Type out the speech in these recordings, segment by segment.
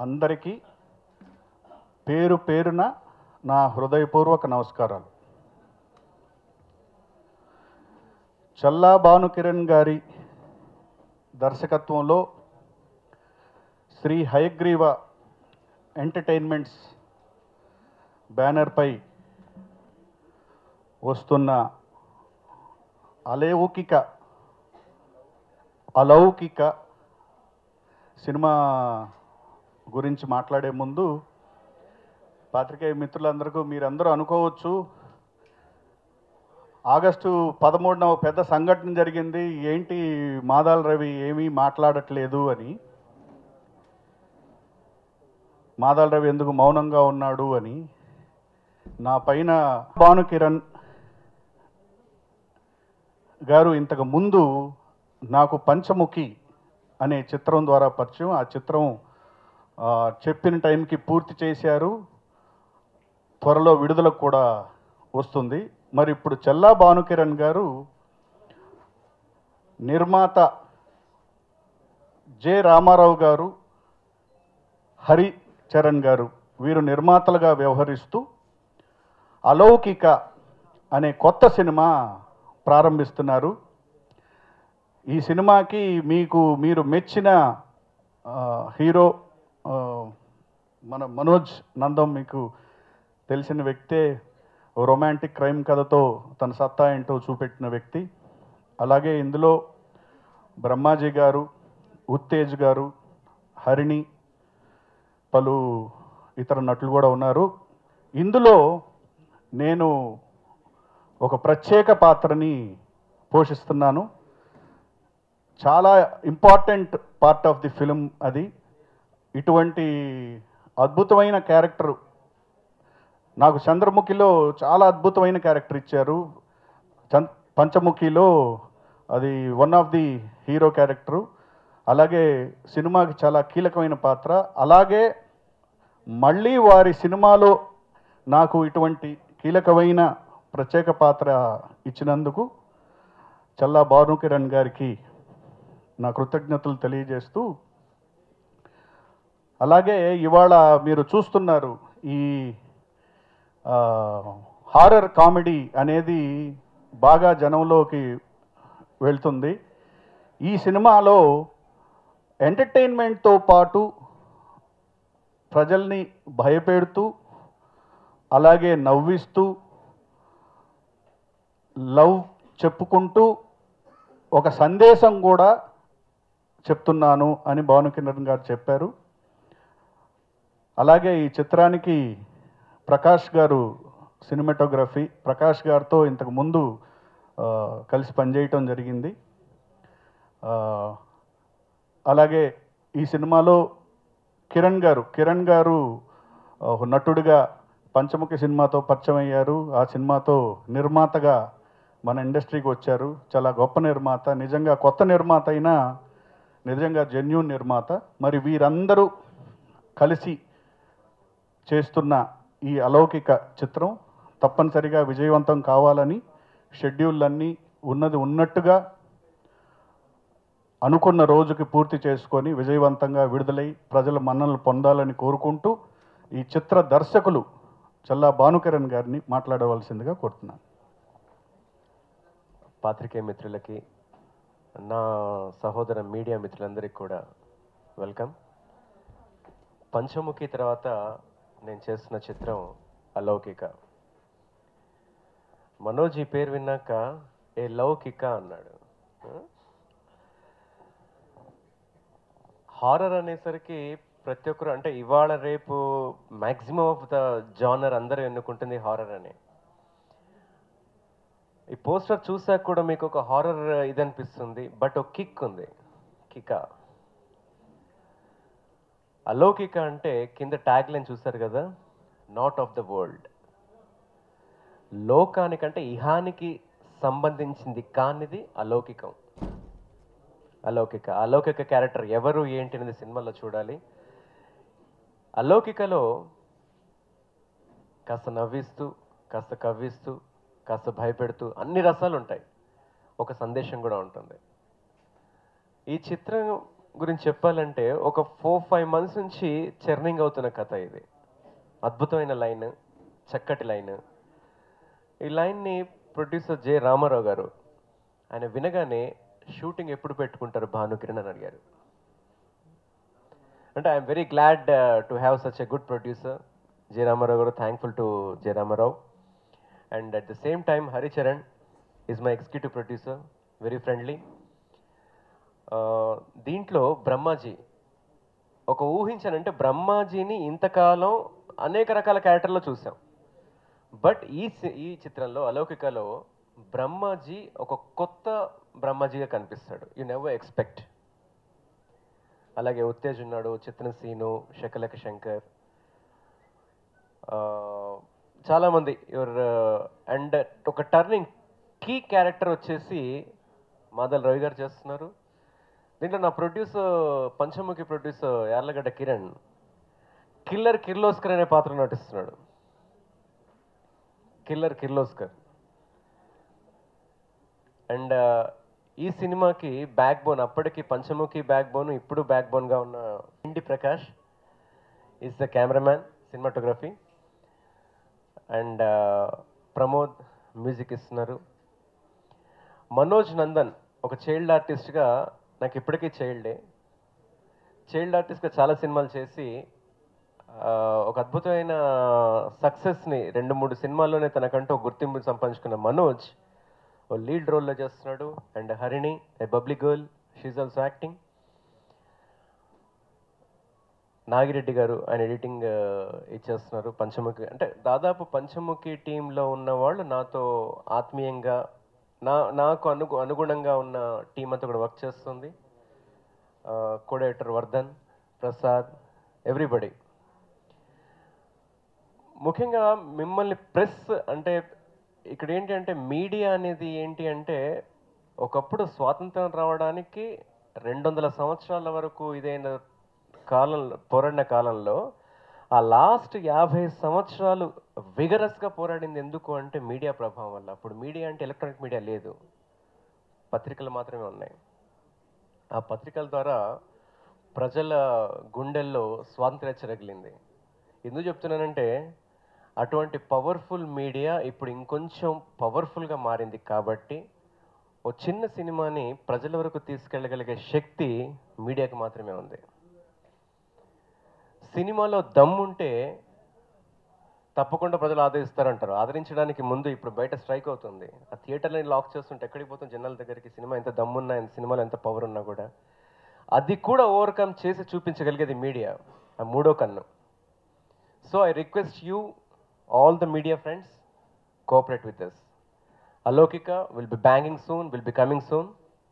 అందరికీ పేరు పేరున నా హృదయపూర్వక నమస్కారాలు చల్లా భానుకిరణ్ గారి దర్శకత్వంలో శ్రీ హయగ్రీవ ఎంటర్టైన్మెంట్స్ బ్యానర్పై వస్తున్న అలౌకిక అలౌకిక సినిమా గురించి మాట్లాడే ముందు పాత్రికేయ మిత్రులందరికీ మీరందరూ అనుకోవచ్చు ఆగస్టు పదమూడున ఒక పెద్ద సంఘటన జరిగింది ఏంటి మాదాల రవి ఏమీ మాట్లాడట్లేదు అని మాదాల రవి ఎందుకు మౌనంగా ఉన్నాడు అని నా పైన భాను కిరణ్ గారు ఇంతకు ముందు నాకు పంచముఖి అనే చిత్రం ద్వారా పరిచయం ఆ చిత్రం ఆ, చెప్పిన టైంకి పూర్తి చేశారు త్వరలో విడుదలకు కూడా వస్తుంది మరి ఇప్పుడు చెల్లా భానుకిరణ్ గారు నిర్మాత జె రామారావు గారు హరి చరణ్ గారు వీరు నిర్మాతలుగా వ్యవహరిస్తూ అలౌకిక అనే కొత్త సినిమా ప్రారంభిస్తున్నారు ఈ సినిమాకి మీకు మీరు మెచ్చిన ఆ, హీరో ఆ, మన మనోజ్ నందం మీకు తెలిసిన వ్యక్తే ఓ రొమాంటిక్ క్రైమ్ కథతో తన సత్తా ఏంటో చూపెట్టిన వ్యక్తి అలాగే ఇందులో బ్రహ్మాజీ గారు ఉత్తేజ్ గారు హరిణి పలు ఇతర నటులు కూడా ఉన్నారు ఇందులో నేను ఒక ప్రత్యేక పాత్రని పోషిస్తున్నాను చాలా important part of the film అది ఇటువంటి అద్భుతమైన క్యారెక్టర్ నాకు చంద్రముఖిలో చాలా అద్భుతమైన క్యారెక్టర్ ఇచ్చారు చం పంచముఖిలో అది one of the hero character అలాగే సినిమాకి చాలా కీలకమైన పాత్ర అలాగే మళ్ళీ వారి సినిమాలో నాకు ఇటువంటి కీలకమైన ప్రత్యేక పాత్ర ఇచ్చినందుకు చల్లా భానుకిరణ్ గారికి నా కృతజ్ఞతలు తెలియజేస్తూ అలాగే ఇవాళ మీరు చూస్తున్నారు ఈ హారర్ కామెడీ అనేది బాగా జనంలోకి వెళ్తుంది ఈ సినిమాలో ఎంటర్టైన్మెంట్తో పాటు ప్రజల్ని భయపెడుతూ అలాగే నవ్విస్తూ లవ్ చెప్పుకుంటూ ఒక సందేశం కూడా చెప్తున్నాను అని భానుకిరణ్ గారు చెప్పారు అలాగే ఈ చిత్రానికి ప్రకాష్ గారు సినిమాటోగ్రఫీ ప్రకాష్ గారితో ఇంతకు ముందు ఆ, కలిసి పనిచేయటం జరిగింది ఆ, అలాగే ఈ సినిమాలో కిరణ్ గారు కిరణ్ గారు ఒక నటుడిగా పంచముఖి సినిమాతో పరిచయం అయ్యారు ఆ సినిమాతో నిర్మాతగా మన ఇండస్ట్రీకి వచ్చారు చాలా గొప్ప నిర్మాత నిజంగా కొత్త నిర్మాత అయినా నిజంగా జెన్యున్ నిర్మాత మరి వీరందరూ కలిసి చేస్తున్న ఈ అలౌకిక చిత్రం తప్పనిసరిగా విజయవంతం కావాలని షెడ్యూళ్ళన్నీ ఉన్నది ఉన్నట్టుగా అనుకున్న రోజుకి పూర్తి చేసుకొని విజయవంతంగా విడుదలై ప్రజల మన్ననలు పొందాలని కోరుకుంటూ ఈ చిత్ర దర్శకులు చల్లా భానుకిరణ్ గారిని మాట్లాడవలసిందిగా కోరుతున్నాను పాత్రికేయ మిత్రులకి నా సహోదర మీడియా మిత్రులందరికీ కూడా వెల్కమ్ పంచముఖి తర్వాత నేను చేస్తున్న చిత్రం అలౌకిక మనోజ్ ఈ పేరు విన్నాక ఏ లౌకిక అన్నాడు హారర్ అనేసరికి ప్రతి ఒక్కరు అంటే ఇవాళ రేపు మ్యాక్సిమం ఆఫ్ ద జానర్ అందరూ ఎన్నుకుంటుంది హారర్ అని ఈ పోస్టర్ చూసాక కూడా మీకు ఒక హారర్ ఇది అనిపిస్తుంది బట్ ఒక కిక్ ఉంది కిక అలౌకిక అంటే కింద ట్యాగ్ లైన్ చూసారు కదా నాట్ ఆఫ్ ద వరల్డ్ లోకానికంటే ఇహానికి సంబంధించింది కానిది అలౌకికం అలౌకిక అలౌకిక క్యారెక్టర్ ఎవరు ఏంటి అనేది సినిమాలో చూడాలి అలౌకికలో కాస్త నవ్విస్తూ కాస్త కవ్విస్తూ కాస్త భయపెడుతూ అన్ని రసాలు ఉంటాయి ఒక సందేశం కూడా ఉంటుంది ఈ చిత్రం గురించి చెప్పాలంటే ఒక ఫోర్ ఫైవ్ మంత్స్ నుంచి చర్నింగ్ అవుతున్న కథ ఇది అద్భుతమైన లైన్ చక్కటి లైన్ ఈ లైన్ని ప్రొడ్యూసర్ జె రామారావు గారు ఆయన వినగానే షూటింగ్ ఎప్పుడు పెట్టుకుంటారు భానుకిరణ్ అని అడిగారు అంటే I'm very glad to have such a good producer J Ramarao garu thankful to J Ramarao and at the same time Haricharan is my executive producer very friendly దీంట్లో బ్రహ్మాజీ ఒక ఊహించానంటే బ్రహ్మాజీని ఇంతకాలం అనేక రకాల క్యారెక్టర్లో చూసాం బట్ ఈ సి- ఈ చిత్రంలో అలౌకికలో బ్రహ్మాజీ ఒక కొత్త బ్రహ్మాజీగా కనిపిస్తాడు యు నెవర్ ఎక్స్పెక్ట్ అలాగే ఉత్తేజ్ ఉన్నాడు చిత్ర సీను శకలక శంకర్ ఆ, చాలామంది యువర్ అండ్ ఒక టర్నింగ్ కీ క్యారెక్టర్ వచ్చేసి మాదల్ రవి గారు చేస్తున్నారు దీంట్లో నా producer Panchamukhi producer Yarlagadda Kiran killer Kirloskar అనే పాత్ర నటిస్తున్నాడు కిల్లర్ కిర్లోస్కర్ అండ్ ఈ సినిమాకి బ్యాక్ బోన్ అప్పటికి పంచముఖి బ్యాక్ బోన్ ఇప్పుడు బ్యాక్ బోన్గా ఉన్న Indi Prakash is the cameraman cinematography and Pramod music ఇస్తున్నారు మనోజ్ నందన్ ఒక చైల్డ్ ఆర్టిస్ట్గా నాకు ఇప్పటికీ చైల్డే చైల్డ్ ఆర్టిస్ట్గా చాలా సినిమాలు చేసి ఆ, ఒక అద్భుతమైన సక్సెస్ని రెండు మూడు సినిమాల్లోనే తనకంటూ ఒక గుర్తింపు సంపాదించుకున్న మనోజ్ ఓ లీడ్ రోల్లో చేస్తున్నాడు and Harini a bubbly girl she's also acting Nagireddy garu ఆయన ఎడిటింగ్ ఇచ్చేస్తున్నారు పంచముఖి అంటే దాదాపు పంచముఖి టీంలో ఉన్న వాళ్ళు నాతో ఆత్మీయంగా నా నాకు అను అనుగుణంగా ఉన్న టీం అంతా కూడా వర్క్ చేస్తుంది కోడేటర్ వర్ధన్ ప్రసాద్ ఎవ్రీబడి ముఖ్యంగా మిమ్మల్ని ప్రెస్ అంటే ఇక్కడ ఏంటి అంటే మీడియా అనేది ఏంటి అంటే ఒకప్పుడు స్వాతంత్రం రావడానికి రెండు వందల సంవత్సరాల వరకు ఇదైన కాలంలో పోరాడిన కాలంలో ఆ లాస్ట్ యాభై సంవత్సరాలు విగరస్గా పోరాడింది ఎందుకు అంటే మీడియా ప్రభావం వల్ల అప్పుడు మీడియా అంటే ఎలక్ట్రానిక్ మీడియా లేదు పత్రికలు మాత్రమే ఉన్నాయి ఆ పత్రికల ద్వారా ప్రజల గుండెల్లో స్వాతంత్ర్య చెరగిలింది ఎందుకు చెప్తున్నానంటే అటువంటి పవర్ఫుల్ మీడియా ఇప్పుడు ఇంకొంచెం పవర్ఫుల్గా మారింది కాబట్టి ఓ చిన్న సినిమాని ప్రజల వరకు తీసుకెళ్ళగలిగే శక్తి మీడియాకి మాత్రమే ఉంది సినిమాలో దమ్ముంటే తప్పకుండా ప్రజలు ఆదరిస్తారంటారు ఆదరించడానికి ముందు ఇప్పుడు బయట స్ట్రైక్ అవుతుంది ఆ థియేటర్ని లాక్ చేస్తుంటే ఎక్కడికి పోతుంది జనాల దగ్గరికి సినిమా ఎంత దమ్మున్నా ఎంత సినిమాలో ఎంత పవర్ ఉన్నా కూడా అది కూడా ఓవర్కమ్ చేసి చూపించగలిగేది మీడియా ఆ మూడో కన్ను so I request you all the media friends cooperate with this Alaukika will be banging soon will be coming soon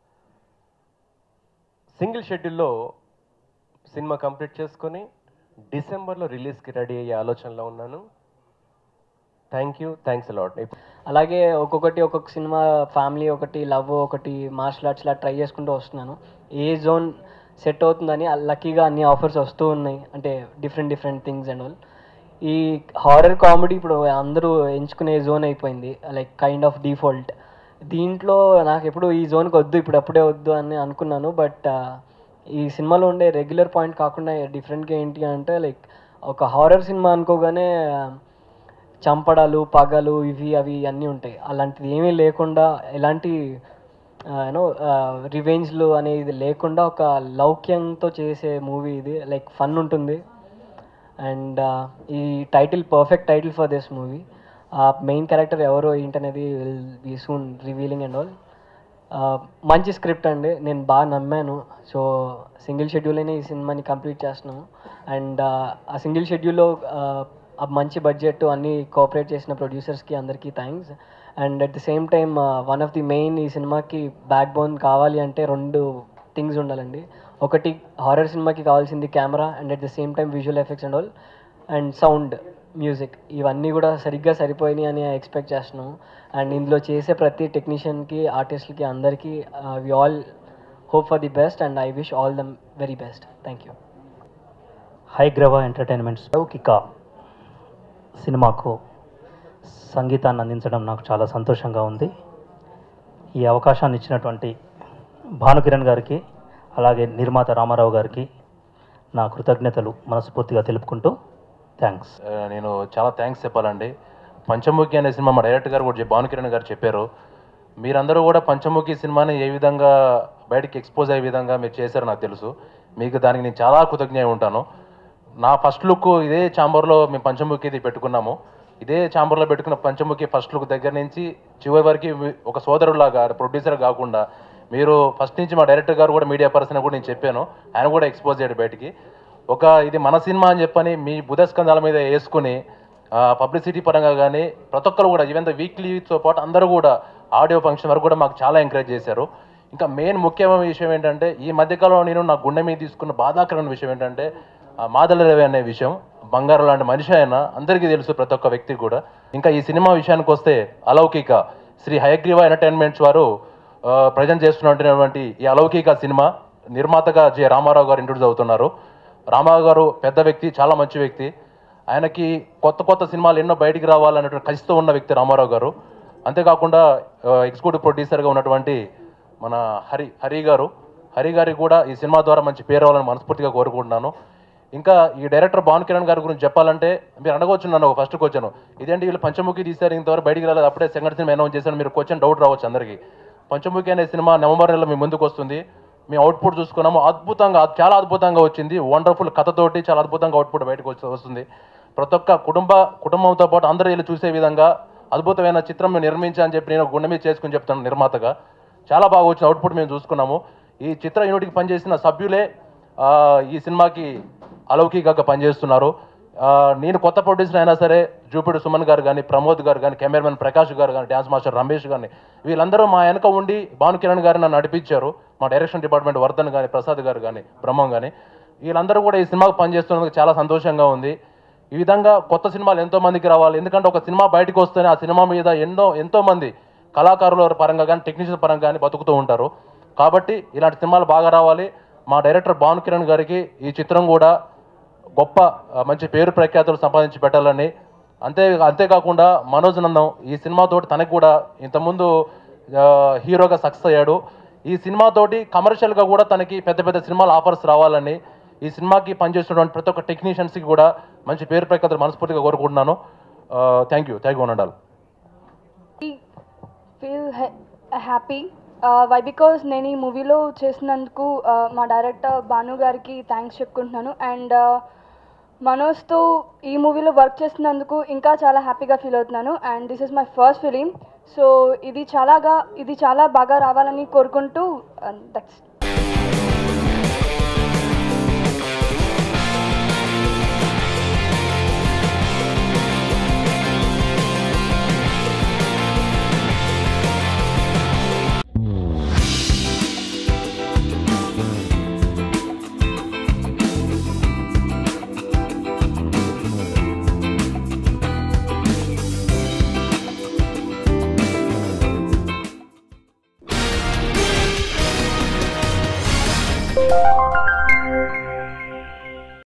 single షెడ్యూల్లో సినిమా కంప్లీట్ చేసుకొని డిసెంబర్లో రిలీజ్కి రెడీ అయ్యే ఆలోచనలో ఉన్నాను థ్యాంక్ యూ థ్యాంక్స్ అలాట్ అలాగే ఒక్కొక్కటి ఒక్కొక్క సినిమా ఫ్యామిలీ ఒకటి లవ్ ఒకటి మార్షల్ ఆర్ట్స్ ఇలా ట్రై చేసుకుంటూ వస్తున్నాను ఏ జోన్ సెట్ అవుతుందని లక్కీగా అన్ని ఆఫర్స్ వస్తూ ఉన్నాయి అంటే different different things and all ఈ హారర్ కామెడీ ఇప్పుడు అందరూ ఎంచుకునే జోన్ అయిపోయింది లైక్ కైండ్ ఆఫ్ డిఫాల్ట్ దీంట్లో నాకు ఎప్పుడు ఈ జోన్కి వద్దు ఇప్పుడు అప్పుడే వద్దు అని అనుకున్నాను బట్ ఈ సినిమాలో ఉండే రెగ్యులర్ పాయింట్ కాకుండా డిఫరెంట్గా ఏంటి అంటే లైక్ ఒక హారర్ సినిమా అనుకోగానే చంపడాలు పగలు ఇవి అవి అన్నీ ఉంటాయి అలాంటిది ఏమీ లేకుండా ఎలాంటి యూనో రివెంజ్లు అనేది లేకుండా ఒక లౌక్యంతో చేసే మూవీ ఇది లైక్ ఫన్ ఉంటుంది అండ్ ఈ title perfect title for this movie ఆ మెయిన్ క్యారెక్టర్ ఎవరో ఏంటనేది will be soon revealing and all మంచి స్క్రిప్ట్ అండి నేను బాగా నమ్మాను సో సింగిల్ షెడ్యూల్లోనే ఈ సినిమాని కంప్లీట్ చేస్తున్నాము అండ్ ఆ సింగిల్ షెడ్యూల్లో ఆ మంచి బడ్జెట్ అన్నీ కోఆపరేట్ చేసిన ప్రొడ్యూసర్స్కి అందరికీ thanks and at the same time one of the main ఈ సినిమాకి బ్యాక్ బోన్ కావాలి అంటే రెండు థింగ్స్ ఉండాలండి ఒకటి హారర్ సినిమాకి కావాల్సింది camera and at the same time visual effects and all and sound music ఇవన్నీ కూడా సరిగ్గా సరిపోయినాయి అని ఎక్స్పెక్ట్ చేస్తున్నాం అండ్ ఇందులో చేసే ప్రతి టెక్నీషియన్కి ఆర్టిస్ట్కి అందరికీ we all hope for the best and I wish all them very best thank you Hayagriva entertainments Laukika సినిమాకు సంగీతాన్ని అందించడం నాకు చాలా సంతోషంగా ఉంది ఈ అవకాశాన్ని ఇచ్చినటువంటి భానుకిరణ్ గారికి అలాగే నిర్మాత రామారావు గారికి నా కృతజ్ఞతలు మనస్ఫూర్తిగా తెలుపుకుంటూ థ్యాంక్స్ ఆ, నేను చాలా థ్యాంక్స్ చెప్పాలండి పంచముఖి అనే సినిమా మా డైరెక్టర్ గారు కూడా చెప్ప- భాను కిరణ్ గారు చెప్పారు మీరందరూ కూడా పంచముఖి సినిమాని ఏ విధంగా బయటికి ఎక్స్పోజ్ అయ్యే విధంగా మీరు చేశారో నాకు తెలుసు మీకు దానికి నేను చాలా కృతజ్ఞ అయి ఉంటాను నా ఫస్ట్ లుక్ ఇదే ఛాంబర్లో మేము పంచముఖిది పెట్టుకున్నాము ఇదే ఛాంబర్లో పెట్టుకున్న పంచముఖి ఫస్ట్ లుక్ దగ్గర నుంచి చివరి వరకు మీ- ఒక సోదరులాగా ప్రొడ్యూసర్ కాకుండా మీరు ఫస్ట్ నుంచి మా డైరెక్టర్ గారు కూడా మీడియా పర్సన్ కూడా నేను చెప్పాను ఆయన కూడా ఎక్స్పోజ్ చేయడు బయటికి ఒక ఇది మన సినిమా అని చెప్పని మీ బుధస్కంధాల మీద వేసుకుని పబ్లిసిటీ పరంగా కానీ ప్రతి ఒక్కరు కూడా ఈవెన్ ద వీక్లీతో పాటు అందరూ కూడా ఆడియో ఫంక్షన్ వరకు కూడా మాకు చాలా ఎంకరేజ్ చేశారు ఇంకా మెయిన్ ముఖ్యమైన విషయం ఏంటంటే ఈ మధ్యకాలంలో నేను నా గుండె మీద తీసుకున్న బాధాకరమైన విషయం ఏంటంటే ఆ మాదల రవి అనే విషయం బంగారం లాంటి మనిషి ఆయన అందరికీ తెలుసు ప్రతి ఒక్క వ్యక్తికి కూడా ఇంకా ఈ సినిమా విషయానికి వస్తే అలౌకిక శ్రీ హయగ్రీవ ఎంటర్టైన్మెంట్స్ వారు ప్రజెంట్ చేస్తున్నటువంటి ఈ అలౌకిక సినిమా నిర్మాతగా జె రామారావు గారు ఇంట్రొడ్యూస్ అవుతున్నారు రామారావు గారు పెద్ద వ్యక్తి చాలా మంచి వ్యక్తి ఆయనకి కొత్త కొత్త సినిమాలు ఎన్నో బయటికి రావాలనేటువంటి కసితో ఉన్న వ్యక్తి రామారావు గారు అంతేకాకుండా ఎగ్జిక్యూటివ్ ప్రొడ్యూసర్గా ఉన్నటువంటి మన హరి హరి గారు హరి గారికి కూడా ఈ సినిమా ద్వారా మంచి పేరు రావాలని మనస్ఫూర్తిగా కోరుకుంటున్నాను ఇంకా ఈ డైరెక్టర్ భాను కిరణ్ గారి గురించి చెప్పాలంటే మీరు అడగవచ్చు నన్ను ఫస్ట్ క్వశ్చన్ ఇదేంటి వీళ్ళు పంచముఖి తీశారు ఇంతవరకు బయటికి రాలేదు అప్పుడే సెకండ్ సినిమా అనౌన్స్ చేశారు మీరు క్వశ్చన్ డౌట్ రావచ్చు అందరికీ పంచముఖి అనే సినిమా నవంబర్ నెలలో మీ ముందుకు వస్తుంది మేము అవుట్పుట్ చూసుకున్నాము అద్భుతంగా చాలా అద్భుతంగా వచ్చింది వండర్ఫుల్ కథతోటి చాలా అద్భుతంగా అవుట్పుట్ బయటకు వచ్చి వస్తుంది ప్రతి ఒక్క కుటుంబ కుటుంబంతో పాటు అందరూ వీళ్ళు చూసే విధంగా అద్భుతమైన చిత్రం మేము నిర్మించా అని చెప్పి నేను గుండె మీద చేసుకుని చెప్తాను నిర్మాతగా చాలా బాగా వచ్చిన అవుట్పుట్ మేము చూసుకున్నాము ఈ చిత్ర యూనిట్కి పనిచేసిన సభ్యులే ఆ, ఈ సినిమాకి అలౌకికంగా పనిచేస్తున్నారు ఆ, నేను కొత్త ప్రొడ్యూసర్ అయినా సరే జూపిడి సుమన్ గారు కానీ ప్రమోద్ గారు కానీ కెమెరామెన్ ప్రకాష్ గారు కానీ డ్యాన్స్ మాస్టర్ రమేష్ గారిని వీళ్ళందరూ మా వెనక ఉండి భాను కిరణ్ గారు నన్ను నడిపించారు మా డైరెక్షన్ డిపార్ట్మెంట్ వర్ధన్ కానీ ప్రసాద్ గారు కానీ బ్రహ్మం కానీ వీళ్ళందరూ కూడా ఈ సినిమాకు పనిచేస్తున్నందుకు చాలా సంతోషంగా ఉంది ఈ విధంగా కొత్త సినిమాలు ఎంతో మందికి రావాలి ఎందుకంటే ఒక సినిమా బయటకు వస్తేనే ఆ సినిమా మీద ఎన్నో ఎంతో మంది కళాకారుల పరంగా కానీ టెక్నీషియన్ పరంగా కానీ బతుకుతూ ఉంటారు కాబట్టి ఇలాంటి సినిమాలు బాగా రావాలి మా డైరెక్టర్ భాను కిరణ్ గారికి ఈ చిత్రం కూడా గొప్ప ఆ, మంచి పేరు ప్రఖ్యాతులు సంపాదించి పెట్టాలని అంతే అంతేకాకుండా మనోజ్ నందం ఈ సినిమాతోటి తనకు కూడా ఇంతకుముందు ఆ, హీరోగా సక్సెస్ అయ్యాడు ఈ సినిమాతోటి కమర్షియల్గా కూడా తనకి పెద్ద పెద్ద సినిమాలు ఆఫర్స్ రావాలని ఈ సినిమాకి పనిచేస్తున్నటువంటి ప్రతి ఒక్క టెక్నీషియన్స్కి కూడా మంచి పేరు ప్రఖ్యాతులు మనస్ఫూర్తిగా కోరుకుంటున్నాను థ్యాంక్ యూ థ్యాంక్ యూ ఉండాలి ఫీల్ హ్యాపీ వై బికాస్ నేను ఈ మూవీలో చేసినందుకు uh, మా డైరెక్టర్ భాను గారికి థ్యాంక్స్ చెప్పుకుంటున్నాను అండ్ మనోజ్తో ఈ మూవీలో వర్క్ చేసినందుకు ఇంకా చాలా హ్యాపీగా ఫీల్ అవుతున్నాను and this is my first film so ఇది చాలాగా ఇది చాలా బాగా రావాలని కోరుకుంటూ దట్స్